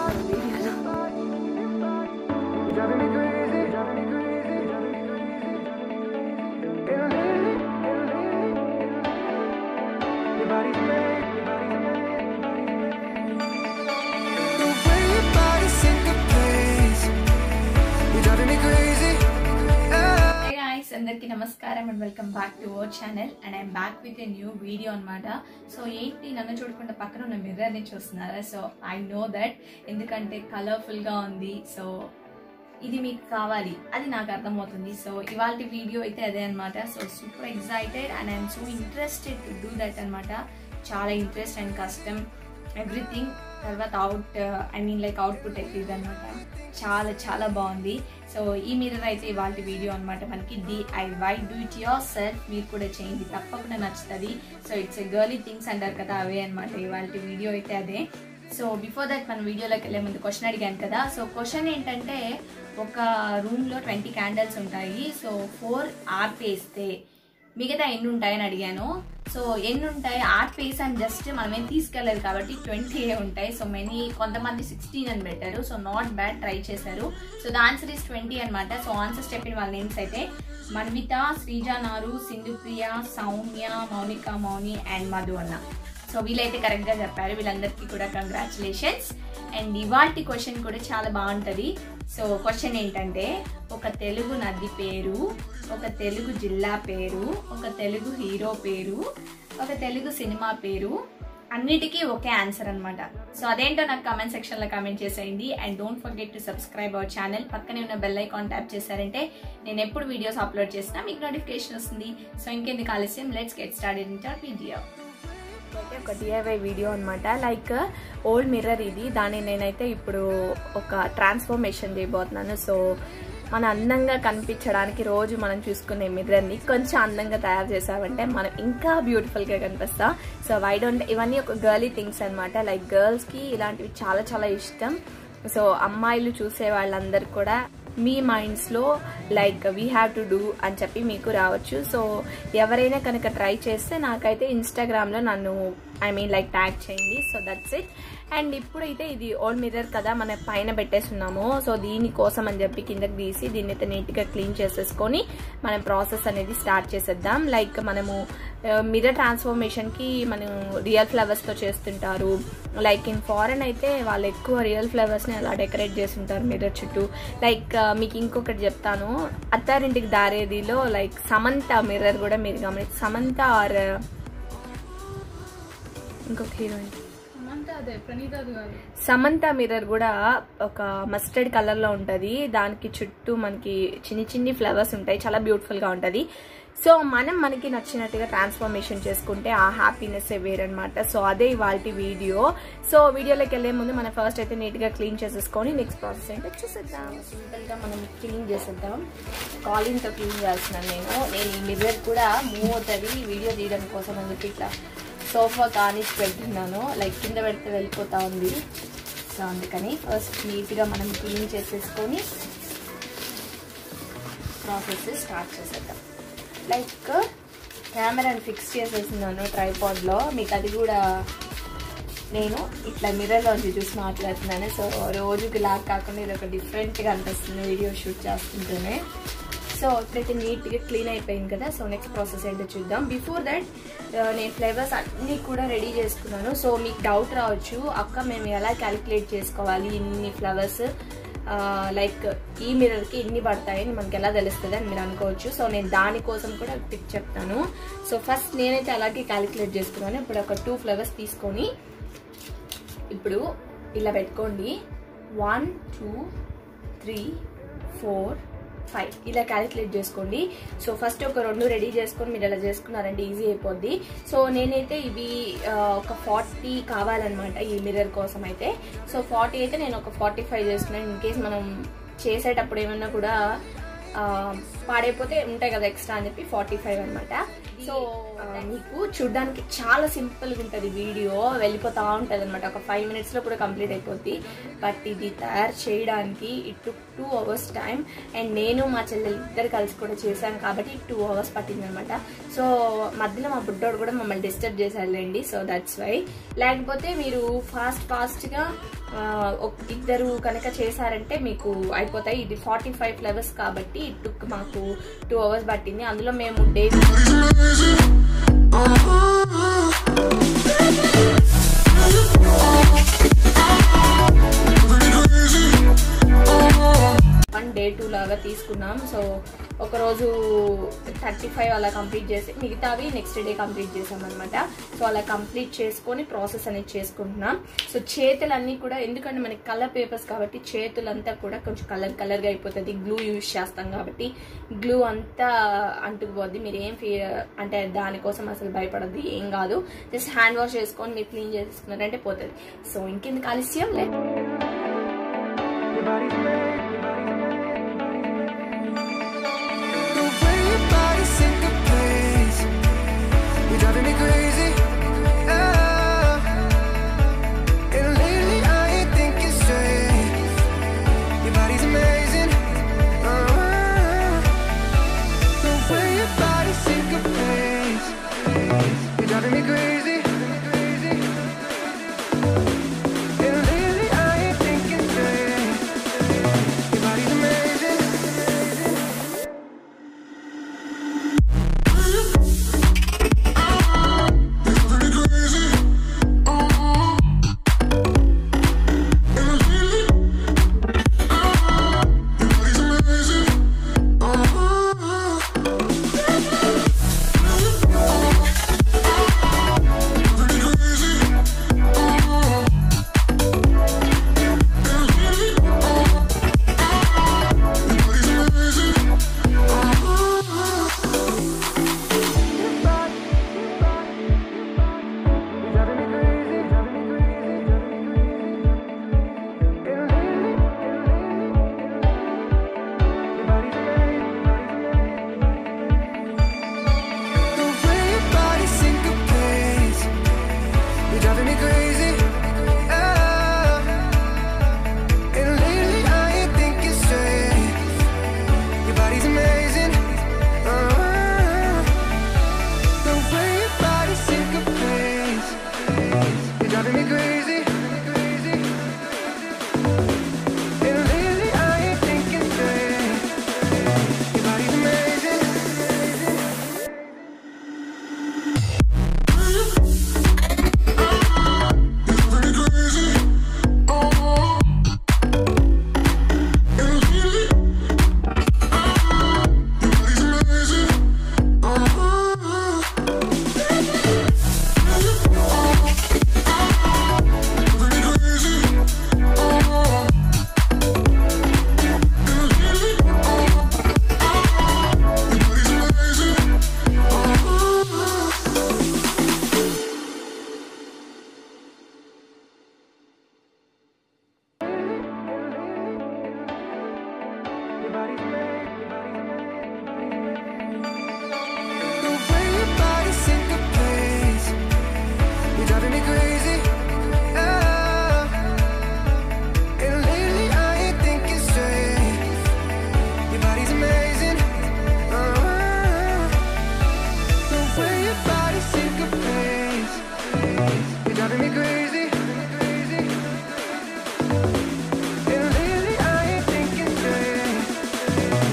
చేస్తున్నాను వీడియోలో Driving me crazy, driving me crazy, driving me crazy. It'll hit it, it'll hit it, it'll hit it. Your body's made, your body's made, your body's made. The way your body syncopates, you're driving me crazy. Ah. Hey guys అందరికీ నమస్కారం and welcome back to our channel and I'm back with a new video అనమాట so ఏంటి నన్ను చూడకుండా పక్కన ఉన్న మిర్రర్ని చూస్తున్నారా so I know that ఎందుకంటే కలర్ఫుల్గా ఉంది సో ఇది మీకు కావాలి అది నాకు అర్థమవుతుంది సో ఇవాళ వీడియో అయితే అదే అనమాట so super excited and I'm so interested to do that అనమాట చాలా ఇంట్రెస్ట్ అండ్ కష్టం ఎవ్రీథింగ్ తర్వాత out I mean like output ఎక్కింది అనమాట చాలా చాలా బాగుంది సో ఈ మిర్రర్ అయితే ఇవాళ వీడియో అనమాట మనకి DIY do it yourself మీరు కూడా చేయండి తప్పకుండా నచ్చుతుంది so it's a girly things అంటారు కదా అవే అనమాట ఇవాళ వీడియో అయితే అదే సో బిఫోర్ దట్ మన వీడియోలోకి వెళ్ళే ముందు క్వశ్చన్ అడిగాను కదా సో క్వశ్చన్ ఏంటంటే ఒక రూమ్లో ట్వంటీ క్యాండిల్స్ ఉంటాయి సో ఫోర్ ఆర్పేస్తే మిగతా ఎన్ని ఉంటాయని అడిగాను సో ఎన్ని ఉంటాయి ఆర్ట్ పేస్ అని జస్ట్ మనం ఏం తీసుకెళ్ళలేదు కాబట్టి ట్వంటీ ఉంటాయి సో మెనీ కొంతమంది సిక్స్టీన్ అని పెట్టారు సో నాట్ బ్యాడ్ ట్రై చేశారు so the answer is twenty అనమాట సో ఆన్సర్ చెప్పిన వాళ్ళ నేమ్స్ అయితే మన్విత శ్రీజ నారు సింధుప్రియ సౌమ్య మౌనిక మౌని అండ్ మధు అన్న సో వీళ్ళైతే కరెక్ట్గా చెప్పారు వీళ్ళందరికీ కూడా కంగ్రాచులేషన్స్ అండ్ ఇవాల్టి క్వశ్చన్ కూడా చాలా బాగుంటుంది సో క్వశ్చన్ ఏంటంటే ఒక తెలుగు నది పేరు ఒక తెలుగు జిల్లా పేరు ఒక తెలుగు హీరో పేరు ఒక తెలుగు సినిమా పేరు అన్నిటికీ ఒకే ఆన్సర్ అనమాట సో అదేంటో నాకు కామెంట్ సెక్షన్లో కామెంట్ చేసేయండి and don't forget to subscribe our channel పక్కనే ఉన్న బెల్ ఐకాన్ ట్యాప్ చేశారంటే నేను ఎప్పుడు వీడియోస్ అప్లోడ్ చేసినా మీకు నోటిఫికేషన్ వస్తుంది సో ఇంకెందుకు ఆలస్యం let's get start in video అయితే ఒక డిఐవై వీడియో అనమాట లైక్ ఓల్డ్ మిర్రర్ ఇది దాన్ని నేనైతే ఇప్పుడు ఒక ట్రాన్స్ఫర్మేషన్ చేయబోతున్నాను సో మన అందంగా కనిపించడానికి రోజు మనం చూసుకునే మిర్రర్ని కొంచెం అందంగా తయారు చేసామంటే మనం ఇంకా బ్యూటిఫుల్గా కనిపిస్తాం సో వై డోంట్ ఇవన్నీ ఒక గర్లీ థింగ్స్ అనమాట లైక్ గర్ల్స్కి ఇలాంటివి చాలా చాలా ఇష్టం సో అమ్మాయిలు చూసే వాళ్ళందరూ కూడా మీ మైండ్స్లో like we have to do అని చెప్పి మీకు రావచ్చు సో ఎవరైనా కనుక ట్రై చేస్తే నాకైతే ఇన్స్టాగ్రామ్లో నన్ను ఐ మీన్ లైక్ ట్యాగ్ చేయండి సో దట్స్ ఇట్ అండ్ ఇప్పుడైతే ఇది ఓల్డ్ మిర్రర్ కదా మన పైన పెట్టేస్తున్నాము సో దీనికోసం అని చెప్పి కిందకి తీసి దీన్ని అయితే నీట్గా క్లీన్ చేసేసుకొని మనం ప్రాసెస్ అనేది స్టార్ట్ చేసేద్దాం లైక్ మనము మిర్రర్ ట్రాన్స్ఫర్మేషన్కి మనం రియల్ ఫ్లవర్స్తో చేస్తుంటారు లైక్ ఇన్ ఫారెన్ అయితే వాళ్ళు ఎక్కువ రియల్ ఫ్లవర్స్ని అలా డెకరేట్ చేస్తుంటారు మిర్రర్ చుట్టూ లైక్ మీకు ఇంకొకటి చెప్తాను అత్తారింటికి దారేదిలో లైక్ సమంత మిర్రర్ కూడా మీరు గమనించి సమంత ఆర్ ఇంకొక హీరోయిన్ సమంత మిర్రర్ కూడా ఒక మస్టర్డ్ కలర్ లో ఉంటది దానికి చుట్టూ మనకి చిన్ని చిన్ని ఫ్లవర్స్ ఉంటాయి చాలా బ్యూటిఫుల్ గా ఉంటది సో మనం మనకి నచ్చినట్టుగా ట్రాన్స్ఫర్మేషన్ చేసుకుంటే ఆ హ్యాపీనెస్ వేరనమాట సో అదే ఇవాళ వీడియో సో వీడియోలోకి వెళ్లే ముందు మనం ఫస్ట్ అయితే నీట్ గా క్లీన్ చేసేసుకొని నెక్స్ట్ ప్రాసెస్ ఏంటో చూసేద్దాం సింపుల్ గా మనం క్లీన్ చేసేద్దాం కాలింగ్ తో క్లీన్ చేస్తున్నాను నేను నేను ఈ మిర్రర్ కూడా మూవ్ అవుతుంది వీడియో తీయడం కోసం అని చెప్పి ఇట్లా సోఫా కానిచ్చి పెడుతున్నాను లైక్ కింద పెడితే వెళ్ళిపోతా ఉంది సో అందుకని ఫస్ట్ నీట్గా మనం క్లీన్ చేసేసుకొని ప్రాసెస్ స్టార్ట్ చేసేద్దాం లైక్ కెమెరాని ఫిక్స్ చేసేస్తున్నాను ట్రైపాడ్లో మీకు అది కూడా నేను ఇట్లా మిర్రర్లోంచి చూసి మాట్లాడుతున్నాను సో రోజుకి లాగ్ కాకుండా ఇది ఒక డిఫరెంట్గా అనిపిస్తుంది వీడియో షూట్ చేస్తుంటేనే సో ఇప్పుడైతే నీట్గా క్లీన్ అయిపోయింది కదా సో నెక్స్ట్ ప్రాసెస్ ఏంటో చూద్దాం బిఫోర్ దట్ నేను ఫ్లేవర్స్ అన్నీ కూడా రెడీ చేసుకున్నాను సో మీకు డౌట్ రావచ్చు అక్క మేము ఎలా క్యాలిక్యులేట్ చేసుకోవాలి ఇన్ని ఫ్లవర్స్ లైక్ ఈ మిర్రర్కి ఎన్ని పడతాయని మనకి ఎలా తెలుస్తుంది అని మీరు అనుకోవచ్చు సో నేను దానికోసం కూడా టిప్ చెప్తాను సో ఫస్ట్ నేనైతే అలాగే క్యాలిక్యులేట్ చేసుకున్నాను ఇప్పుడు ఒక టూ ఫ్లవర్స్ తీసుకొని ఇప్పుడు ఇలా పెట్టుకోండి one two three four five ఇలా క్యాలిక్యులేట్ చేసుకోండి సో ఫస్ట్ ఒక రెండు రెడీ చేసుకొని మీరు ఇలా చేసుకున్నారంటే ఈజీ అయిపోద్ది సో నేనైతే ఇవి ఒక ఫార్టీ కావాలన్నమాట ఈ మిర్రర్ కోసం అయితే సో ఫార్టీ అయితే నేను ఒక ఫార్టీ ఫైవ్ చేసుకున్నాను ఇన్ కేస్ మనం చేసేటప్పుడు ఏమన్నా కూడా పాడైపోతే ఉంటాయి కదా ఎక్స్ట్రా అని చెప్పి ఫార్టీ ఫైవ్ అనమాట సో మీకు చూడడానికి చాలా సింపుల్గా ఉంటుంది వీడియో వెళ్ళిపోతూ ఉంటుంది అనమాట ఒక ఫైవ్ మినిట్స్లో కూడా కంప్లీట్ అయిపోద్ది బట్ ఇది తయారు చేయడానికి it took two hours time and నేను మా చెల్లెలు ఇద్దరు కలిసి కూడా చేశాను కాబట్టి టూ అవర్స్ పట్టింది అనమాట సో మధ్యలో మా బుడ్డోడు కూడా మమ్మల్ని డిస్టర్బ్ చేశారులేండి సో దట్స్ వై లేకపోతే మీరు ఫాస్ట్ ఫాస్ట్గా ఆ, ఒక- ఇద్దరు కనుక చేశారంటే మీకు అయిపోతాయి ఇది ఫార్టీ ఫైవ్ ఫ్లవర్స్ కాబట్టి టుక్ మాకు టూ అవర్స్ పట్టింది అందులో మేము డే వన్ డే టూ లాగా తీసుకున్నాం సో ఒక రోజు థర్టీ ఫైవ్ అలా కంప్లీట్ చేసి మిగతావి నెక్స్ట్ డే కంప్లీట్ చేసాం అనమాట సో అలా కంప్లీట్ చేసుకొని ప్రాసెస్ అనేది చేసుకుంటున్నాం సో చేతులన్నీ కూడా ఎందుకంటే మనకి కలర్ పేపర్స్ కాబట్టి చేతులంతా కూడా కొంచెం కలర్ కలర్గా అయిపోతుంది గ్లూ యూజ్ చేస్తాం కాబట్టి గ్లూ అంతా అంటుకుపోద్ది మీరు ఏం ఫీ అంటే దానికోసం అసలు భయపడద్దు ఏం కాదు జస్ట్ హ్యాండ్ వాష్ చేసుకొని మీరు క్లీన్ చేసుకున్నారంటే పోతుంది సో ఇంకెందుకు ఆలస్యం లే Your body's made, The way your body syncopates, you're driving me crazy. Ah. And lately I ain't thinking straight. Your body's amazing. Ah. The way your body syncopates, you're driving me crazy. And lately I ain't thinking straight. Your body's amazing. Driving me crazy. Ah. And lately I ain't thinking straight. Your body's amazing. Uh, the way your body syncopates, you're driving me crazy. And lately I ain't thinking straight. Your body's amazing. Your body's made. The way your body syncopates, you're driving me crazy. Ah. And lately I ain't thinking straight. Your body's amazing. Ah. The way your body syncopates, you're driving me crazy. And lately I ain't thinking straight.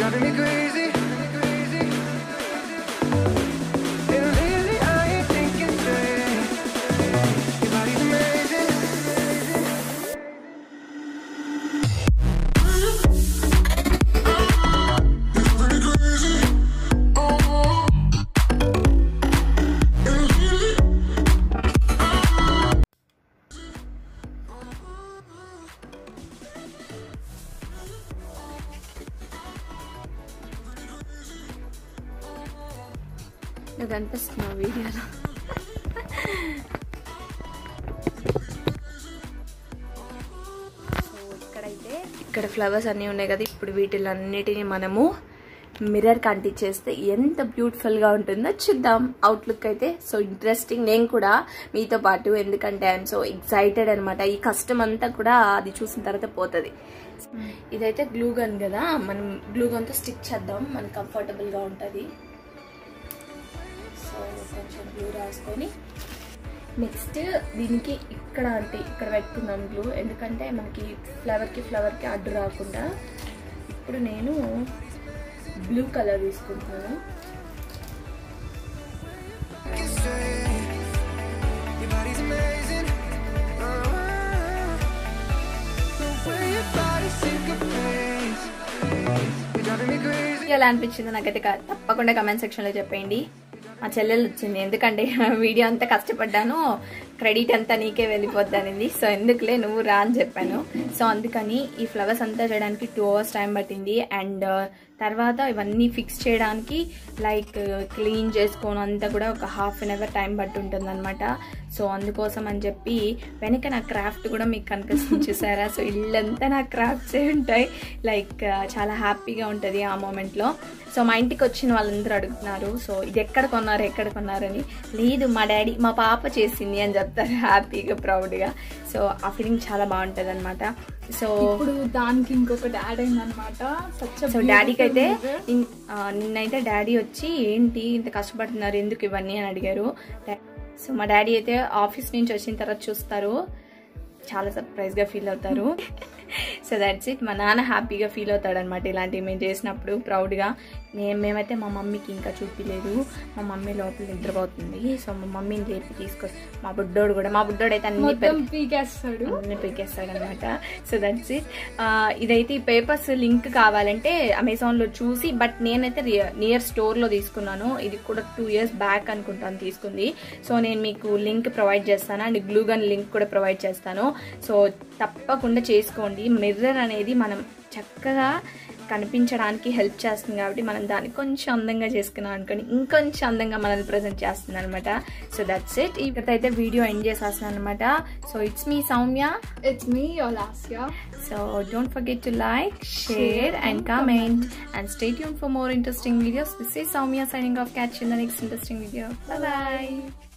driving me crazy. And lately I ain't thinking straight. Your body's amazing. నువ్వు కనిపిస్తున్నావు వీడియోలో so ఇక్కడైతే ఇక్కడ flowers అన్నీ ఉన్నాయి కదా ఇప్పుడు వీటిలన్నిటిని మనము మిర్రర్ కంటించేస్తే ఎంత బ్యూటిఫుల్గా ఉంటుందో చూద్దాం అవుట్లుక్ అయితే సో ఇంట్రెస్టింగ్ నేను కూడా మీతో పాటు ఎందుకంటే ఐఎమ్ సో ఎక్సైటెడ్ అనమాట ఈ కష్టం అంతా కూడా అది చూసిన తర్వాత పోతుంది ఇదైతే గ్లూ గన్ కదా మనం గ్లూ గన్తో స్టిక్ చేద్దాం మనకు కంఫర్టబుల్గా ఉంటుంది సో కొంచెం గ్లూ రాసుకొని నెక్స్ట్ దీనికి ఇక్కడ అంటే ఇక్కడ పెట్టుకున్నాం గ్లూ ఎందుకంటే మనకి ఫ్లవర్కి ఫ్లవర్కి అడ్డు రాకుండా ఇప్పుడు నేను బ్లూ కలర్ తీసుకుంటున్నాను Your body's amazing. Uh, the way your body syncopates. You're driving me crazy. ఎలా అనిపించిందో నాకైతే క- తప్పకుండా కమెంట్ సెక్షన్లో చెప్పండి మా చెల్లెలు వచ్చింది ఎందుకంటే వీడియో అంతా కష్టపడ్డాను క్రెడిట్ అంతా నీకే వెళ్ళిపోద్ది అనింది సో ఎందుకులే నువ్వు రా అని చెప్పాను సో అందుకని ఈ ఫ్లవర్స్ అంతా చేయడానికి టూ అవర్స్ టైం పట్టింది అండ్ తర్వాత ఇవన్నీ ఫిక్స్ చేయడానికి లైక్ క్లీన్ చేసుకోవడం అంతా కూడా ఒక హాఫ్ అన్ అవర్ టైం పట్టి ఉంటుంది అనమాట సో అందుకోసం అని చెప్పి వెనక నా క్రాఫ్ట్ కూడా మీకు కనిపిస్తుంది చూసారా సో ఇల్లంతా నా క్రాఫ్ట్స్ ఉంటాయి లైక్ చాలా హ్యాపీగా ఉంటుంది ఆ మూమెంట్లో సో మా ఇంటికి వచ్చిన వాళ్ళందరూ అడుగుతున్నారు సో ఇది ఎక్కడ కొన్నారు ఎక్కడ కొన్నారని లేదు మా డాడీ మా పాప చేసింది అని చెప్తారు హ్యాపీగా ప్రౌడ్గా సో ఆ ఫీలింగ్ చాలా బాగుంటుంది అనమాట సో ఇప్పుడు దానికి ఇంకొకటి యాడ్ అయిందనమాట సో డాడీకి అయితే ఇన్- ఆ, నిన్నైతే డాడీ వచ్చి ఏంటి ఇంత కష్టపడుతున్నారు ఎందుకు ఇవన్నీ అని అడిగారు డా- సో మా డాడీ అయితే ఆఫీస్ నుంచి వచ్చిన తర్వాత చూస్తారు చాలా సర్ప్రైజ్గా ఫీల్ అవుతారు సో దట్స్ ఇట్ మా నాన్న హ్యాపీగా ఫీల్ అవుతాడు అనమాట ఇలాంటివి మేము చేసినప్పుడు ప్రౌడ్గా నేను మేమైతే మా మమ్మీకి ఇంకా చూపిలేదు మా మమ్మీ లోపల నిద్రపోతుంది సో మా మమ్మీని లేపి తీసుకొచ్చి మా బుడ్డోడు కూడా మా బుడ్డోడు అయితే అన్ని మొత్తం పీకేస్తాడు అన్ని పీకేస్తాడు అనమాట సో దట్స్ ఇట్ ఇదైతే ఈ పేపర్స్ లింక్ కావాలంటే అమెజాన్లో చూసి బట్ నేనైతే నియర్ స్టోర్లో తీసుకున్నాను ఇది కూడా టూ ఇయర్స్ బ్యాక్ అనుకుంటాను తీసుకుంది సో నేను మీకు లింక్ ప్రొవైడ్ చేస్తాను అండ్ గ్లూగన్ లింక్ కూడా ప్రొవైడ్ చేస్తాను సో తప్పకుండా చేసుకోండి మిర్రర్ అనేది మనం చక్కగా కనిపించడానికి హెల్ప్ చేస్తుంది కాబట్టి మనం దాన్ని కొంచెం అందంగా చేసుకున్నాం అనుకోండి ఇంకొంచెం అందంగా మనల్ని ప్రజెంట్ చేస్తుంది అనమాట సో దట్స్ ఇట్ ఇక్కడైతే వీడియో ఎండ్ చేసేస్తున్నాను అనమాట so it's me Soumya it's me Olasia. So don't forget to like, share and comment and stay tuned for more interesting videos. This is Soumya signing off. Catch you in the next interesting video. Bye bye.